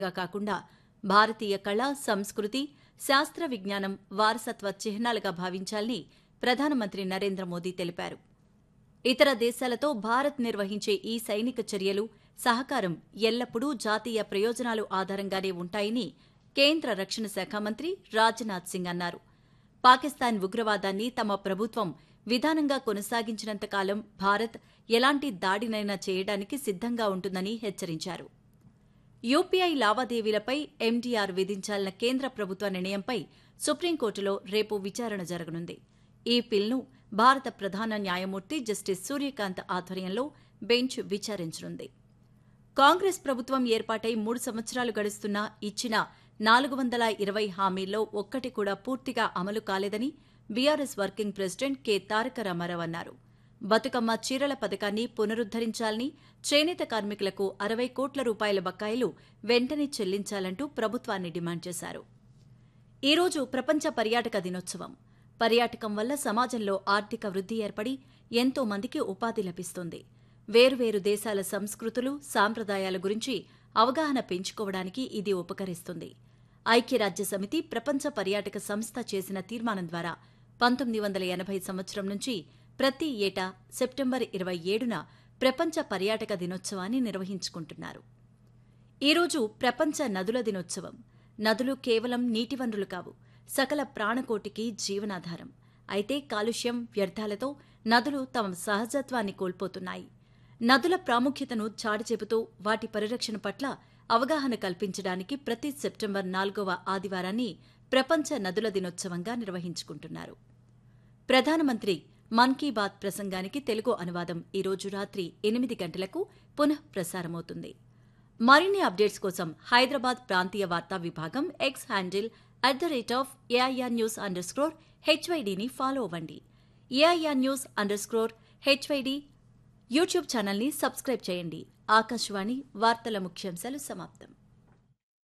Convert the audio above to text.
గా కాకుండా భారతీయ కళ సంస్కృతి శాస్త్ర విజ్ఞానం వారసత్వ చిహ్నాలుగా భావించాలని ప్రధానమంత్రి నరేంద్ర మోదీ తెలిపారు ఇతర దేశాలతో భారత్ నిర్వహించే ఈ సైనిక చర్యలు సహకారం ఎల్లప్పుడూ జాతీయ ప్రయోజనాలు ఆధారంగానే ఉంటాయని కేంద్ర రక్షణ శాఖ మంత్రి రాజ్నాథ్ సింగ్ అన్నారు పాకిస్తాన్ ఉగ్రవాదాన్ని తమ ప్రభుత్వం విధానంగా కొనసాగించినంతకాలం భారత్ ఎలాంటి దాడినైనా చేయడానికి సిద్ధంగా ఉంటుందని హెచ్చరించారు యూపీఐ లావాదేవీలపై ఎండీఆర్ విధించాలన్న కేంద్ర ప్రభుత్వ నిర్ణయంపై సుప్రీంకోర్టులో రేపు విచారణ జరగనుంది ఈ పిల్ను భారత ప్రధాన న్యాయమూర్తి జస్టిస్ సూర్యకాంత్ ఆధ్వర్యంలో బెంచ్ విచారించనుంది కాంగ్రెస్ ప్రభుత్వం ఏర్పాటై మూడు సంవత్సరాలు గడుస్తున్నా ఇచ్చిన నాలుగు వందల ఇరవై హామీల్లో ఒక్కటి కూడా పూర్తిగా అమలు కాలేదని BRS working president K Taraka Rama Rao అన్నారు బతుకమ్మ చీరల పథకాన్ని పునరుద్దరించాలని చేనేత కార్మికులకు అరవై కోట్ల రూపాయల బకాయిలు వెంటనే చెల్లించాలంటూ ప్రభుత్వాన్ని డిమాండ్ చేశారు ఈ రోజు ప్రపంచ పర్యాటక దినోత్సవం పర్యాటకం వల్ల సమాజంలో ఆర్థిక వృద్ధి ఏర్పడి ఎంతో మందికి ఉపాధి లభిస్తుంది వేరువేరు దేశాల సంస్కృతులు సాంప్రదాయాల గురించి అవగాహన పెంచుకోవడానికి ఇది ఉపకరిస్తుంది ఐక్యరాజ్య సమితి ప్రపంచ పర్యాటక సంస్థ చేసిన తీర్మానం ద్వారా పంతొమ్మిది వందల ఎనభై సంవత్సరం నుంచి ప్రతి ఏటా సెప్టెంబర్ ఇరవై ఏడున ప్రపంచ పర్యాటక దినోత్సవాన్ని నిర్వహించుకుంటున్నారు ఈరోజు ప్రపంచ నదుల దినోత్సవం నదులు కేవలం నీటి వనరులు కావు సకల ప్రాణకోటికి జీవనాధారం అయితే కాలుష్యం వ్యర్థాలతో నదులు తమ సహజత్వాన్ని కోల్పోతున్నాయి నదుల ప్రాముఖ్యతను చాటి చెబుతూ వాటి పరిరక్షణ పట్ల అవగాహన కల్పించడానికి ప్రతి సెప్టెంబర్ నాలుగవ ఆదివారాన్ని ప్రపంచ నదుల దినోత్సవంగా నిర్వహించుకుంటున్నారు ప్రధానమంత్రి మన్ కీ బాత్ ప్రసంగానికి తెలుగు అనువాదం ఈ రోజు రాత్రి ఎనిమిది గంటలకు పునః ప్రసారమవుతుంది మరిన్ని అప్డేట్స్ కోసం హైదరాబాద్ ప్రాంతీయ వార్తా విభాగం X handle at the rate of AIR news underscore హెచ్వైడీని ఫాలో అవ్వండి AIR news underscore HYD YouTube ఛానల్ని సబ్స్క్రైబ్ చేయండి ఆకాశవాణి వార్తల ముఖ్యాంశాలు సమాప్తం